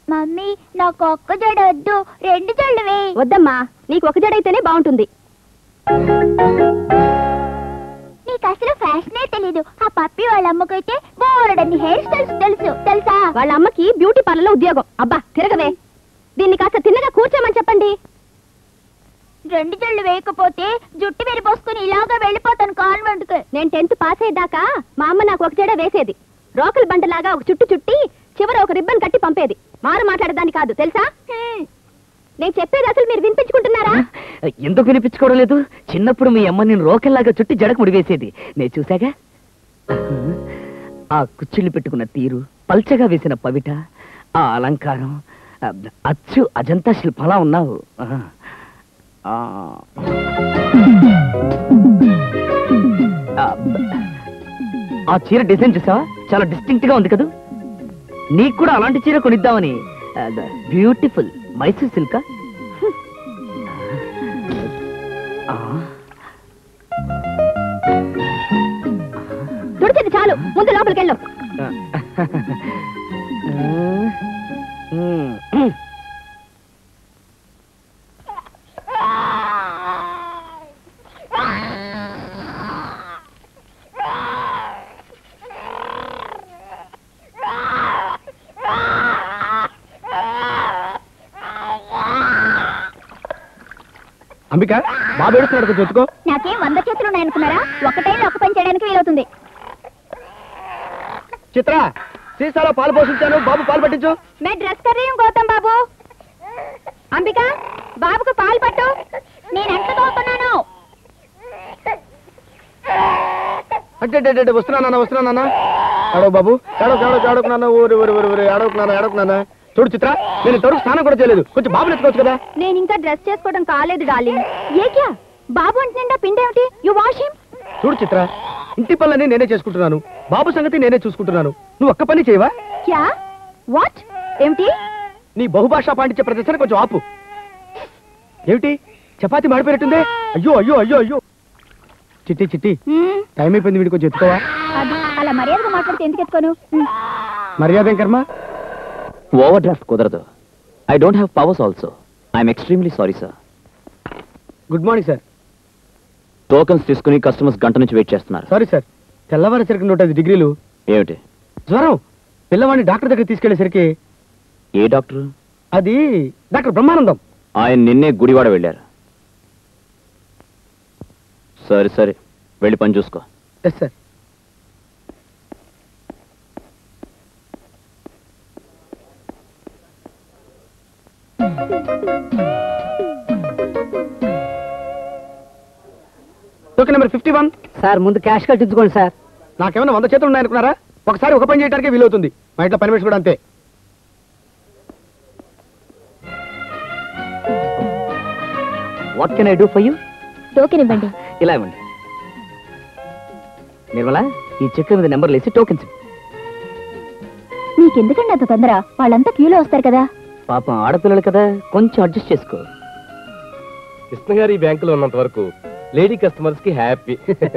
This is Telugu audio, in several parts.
మమ్మీ నాకు ఒక్క జడ వద్దు రెండు జడలు వేయి వద్దమ్మా నీకు ఒక జడైతేనే బాగుంటుంది నీకు అసలు ఫ్యాషనే తెలీదు ఆ పప్పి వాళ్ళ అమ్మకైతే బోరడన్ని హెయిర్ స్టైల్స్ తెలుసు తెలుసా వాళ్ళ అమ్మకి బ్యూటీ పార్లర్లో ఉద్యోగం అబ్బా తిరగవే దీన్ని కాస్త తిన్నగా కూర్చోమని చెప్పండి రెండు జడలు వేయకపోతే జుట్టు విరిపోసుకుని ఇలాగా వెళ్ళిపోతాను కాన్వెంట్ కి నేను టెన్త్ పాస్ అయ్యేదాకా మా అమ్మ నాకు ఒక జడ వేసేది రోకల్ బండలాగా ఒక చుట్టు చుట్టి చివర ఒక రిబ్బన్ కట్టి పంపేది మారు మాట్లాడదాన్ని కాదు తెలుసా నేను చెప్పేది అసలు మీరు వినిపించుకుంటున్నారా ఎందుకు వినిపించుకోవడం లేదు చిన్నప్పుడు మీ అమ్మ నేను రోకెల్లాగా చుట్టి జడకు ముడివేసేది నేను చూసాగా ఆ కుచ్చిళ్ళు పెట్టుకున్న తీరు పల్చగా వేసిన పవిట ఆ అలంకారం ఆ, అచ్చు అజంతా శిల్పలా ఉన్నావు ఆ. ఆ. ఆ, ఆ చీర డిజైన్ చూసావా చాలా డిస్టింక్ట్ గా ఉంది కదా నీకు కూడా అలాంటి చీర కొనిద్దామని బ్యూటిఫుల్ మైసూర్ సిల్కా తుడిచేది చాలు ముందు లోపలికి వెళ్ళు అంబిక బాబు ఏడుస్తున్నాడు కొంచెం ఎత్తుకో నాకేం వంద చేతులు ఉన్నాయనుకున్నారా ఒకటే ఒక పని చేయడానికి వీలవుతుంది చిత్ర సీసాలో పాలు పోషించాను బాబు పాలు పట్టించు మే డ్రెస్ కర్ రही हूं గౌతమ్ బాబు అంబిక బాబుకు పాలు పట్టు నేను ఎంత తోతున్నాను అంటే అంటే, అంటే, వస్తున్నా నాన్న వస్తున్నా నాన్న ఆడవు బాబు ఏడవకు ఏడవకు ఏడవకు నాన్న ఊరి ఊరి ఊరి ఊరి ఏడవకు నాన్న ఏడవకు నాన్న చూడు చిత్ర నేను ఇంతవరకు స్నానం కూడా చేయలేదు కొంచెం బాబుని ఎత్తుకోవచ్చు కదా నేను ఇంకా డ్రెస్ చేసుకోవడం కాలేదు డార్లింగ్ ఏ క్యా బాబు అంటే నిండా పిండి ఏమిటి యు వాష్ హిమ్ చూడు చిత్ర ఇంటి పనులన్నీ నేనే చేసుకుంటున్నాను బాబు సంగతి నేనే చూసుకుంటున్నాను నువ్వు ఒక్క పని చేయవా క్యా వాట్ ఏమిటి నీ బహుభాషా పాండిత్య ప్రదర్శన కొంచెం ఆపు ఏమిటి చపాతి మాడిపోయినట్టుందే అయ్యో అయ్యో అయ్యో అయ్యో చిట్టి చిట్టి హ్మ్, టైం అయిపోయింది వీడి కొంచెం ఎత్తుకోవా అది అలా మర్యాదగా మాట్లాడితే ఎందుకు ఎత్తుకోను హ్మ్. మర్యాద ఏం కర్మ ఓవర్ డ్రాఫ్ట్ కుదరదు I don't have powers also I'm extremely sorry sir good morning sir tokens తీసుకుని కస్టమర్స్ గంట నుంచి వెయిట్ చేస్తున్నారు సారీ సార్ తెల్లవారేసరికి నూట ఐదు డిగ్రీలు ఏమిటి జ్వరం పిల్లవాడిని డాక్టర్ దగ్గర తీసుకెళ్లేసరికి ఏ డాక్టర్ అది డాక్టర్ బ్రహ్మానందం ఆయన నిన్నే గుడివాడ వెళ్ళారు సరే సరే వెళ్ళి పని చూసుకో yes sir token number fifty one sir ముందు క్యాష్ కట్టించుకోండి సార్ నాకేమైనా వంద చేతులు ఉన్నాయనుకున్నారా ఒకసారి ఒక పని చేయడానికి వీలవుతుంది మా ఇంట్లో పని మనిషి కూడా అంతే what can I do for you token ఇవ్వండి ఇలా ఇవ్వండి నిర్మల ఈ చెక్ మీద నెంబర్లు వేసి టోకెన్స్ ఇవ్వు. నీకెందుకండి అంత తొందర వాళ్ళంతా క్యూలో వస్తారు కదా పాపం ఆడపిల్లలు కదా కొంచెం అడ్జస్ట్ చేసుకో కృష్ణ గారి ఈ బ్యాంకులో ఉన్నంత వరకు లేడీ కస్టమర్స్ కి happy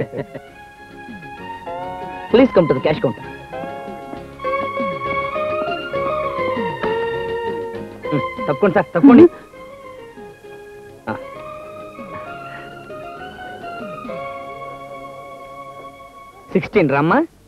please come to the cash counter తప్పకుండా సార్ తప్పకుండా సిక్స్టీన్ రమ్మా